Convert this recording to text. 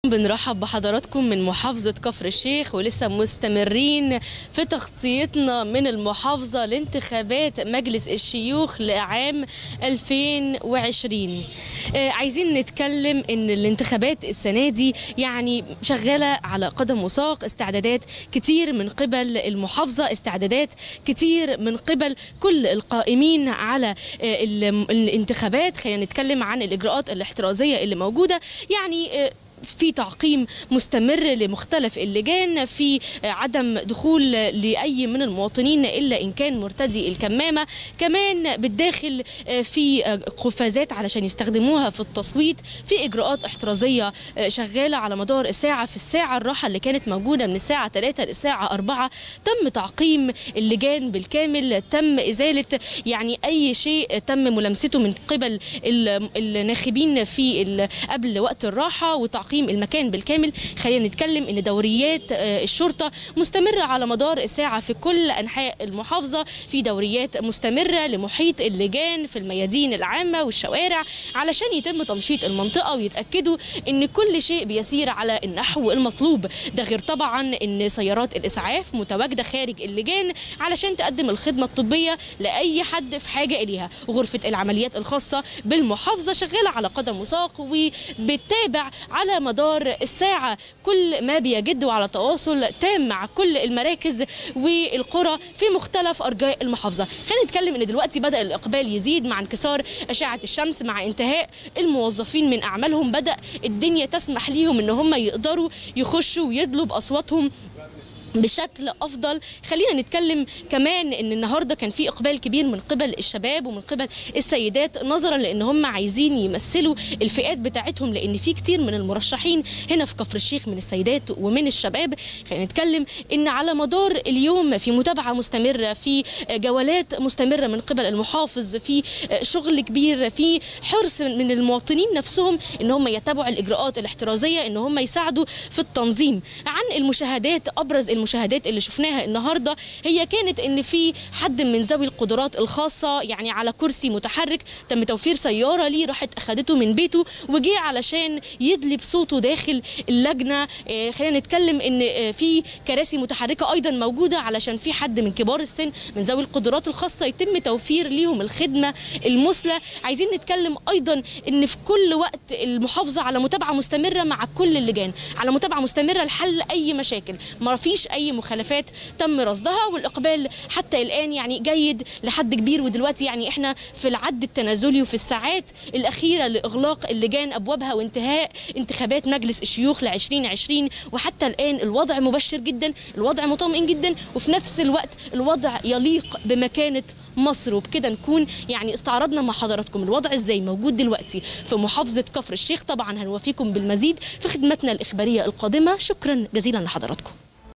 بنرحب بحضراتكم من محافظة كفر الشيخ ولسه مستمرين في تغطيتنا من المحافظة لانتخابات مجلس الشيوخ لعام 2020 آه عايزين نتكلم ان الانتخابات السنة دي يعني شغالة على قدم وساق استعدادات كتير من قبل المحافظة استعدادات كتير من قبل كل القائمين على آه ال- الانتخابات خلينا نتكلم عن الإجراءات الاحترازية اللي موجودة يعني آه في تعقيم مستمر لمختلف اللجان في عدم دخول لأي من المواطنين إلا إن كان مرتدي الكمامة كمان بالداخل في قفازات علشان يستخدموها في التصويت في إجراءات احترازية شغالة على مدار الساعة في الساعة الراحة اللي كانت موجودة من الساعة 3 للساعة 4 تم تعقيم اللجان بالكامل تم إزالة يعني أي شيء تم ملامسته من قبل ال- الناخبين في ال- قبل وقت الراحة وتعقيم المكان بالكامل خلينا نتكلم ان دوريات آه، الشرطه مستمره على مدار الساعه في كل انحاء المحافظه في دوريات مستمره لمحيط اللجان في الميادين العامه والشوارع علشان يتم تمشيط المنطقه ويتاكدوا ان كل شيء بيسير على النحو المطلوب ده غير طبعا ان سيارات الاسعاف متواجده خارج اللجان علشان تقدم الخدمه الطبيه لاي حد في حاجه اليها وغرفه العمليات الخاصه بالمحافظه شغاله على قدم وساق وبتتابع على مدار الساعه كل ما بيجد على تواصل تام مع كل المراكز والقرى في مختلف ارجاء المحافظه خلينا نتكلم ان دلوقتي بدا الاقبال يزيد مع انكسار اشعه الشمس مع انتهاء الموظفين من اعمالهم بدا الدنيا تسمح ليهم ان هم يقدروا يخشوا ويدلوا باصواتهم بشكل افضل خلينا نتكلم كمان ان النهارده كان في اقبال كبير من قبل الشباب ومن قبل السيدات نظرا لان هم عايزين يمثلوا الفئات بتاعتهم لان في كتير من المرشحين هنا في كفر الشيخ من السيدات ومن الشباب خلينا نتكلم ان على مدار اليوم في متابعه مستمره في جولات مستمره من قبل المحافظ في شغل كبير في حرص من المواطنين نفسهم ان هم يتبعوا الاجراءات الاحترازيه ان هم يساعدوا في التنظيم عن المشاهدات ابرز المشاهدات اللي شفناها النهارده هي كانت ان في حد من ذوي القدرات الخاصه يعني على كرسي متحرك تم توفير سياره ليه راحت اخذته من بيته وجي علشان يدلي بصوته داخل اللجنه آه، خلينا نتكلم ان آه، في كراسي متحركه ايضا موجوده علشان في حد من كبار السن من ذوي القدرات الخاصه يتم توفير ليهم الخدمه المثلى عايزين نتكلم ايضا ان في كل وقت المحافظه على متابعه مستمره مع كل اللجان على متابعه مستمره لحل اي مشاكل ما فيش اي مخالفات تم رصدها والاقبال حتى الان يعني جيد لحد كبير ودلوقتي يعني احنا في العد التنازلي وفي الساعات الاخيره لاغلاق اللجان ابوابها وانتهاء انتخابات مجلس الشيوخ ل 2020 وحتى الان الوضع مبشر جدا الوضع مطمئن جدا وفي نفس الوقت الوضع يليق بمكانه مصر وبكده نكون يعني استعرضنا مع حضراتكم الوضع ازاي موجود دلوقتي في محافظه كفر الشيخ طبعا هنوافيكم بالمزيد في خدمتنا الاخباريه القادمه شكرا جزيلا لحضراتكم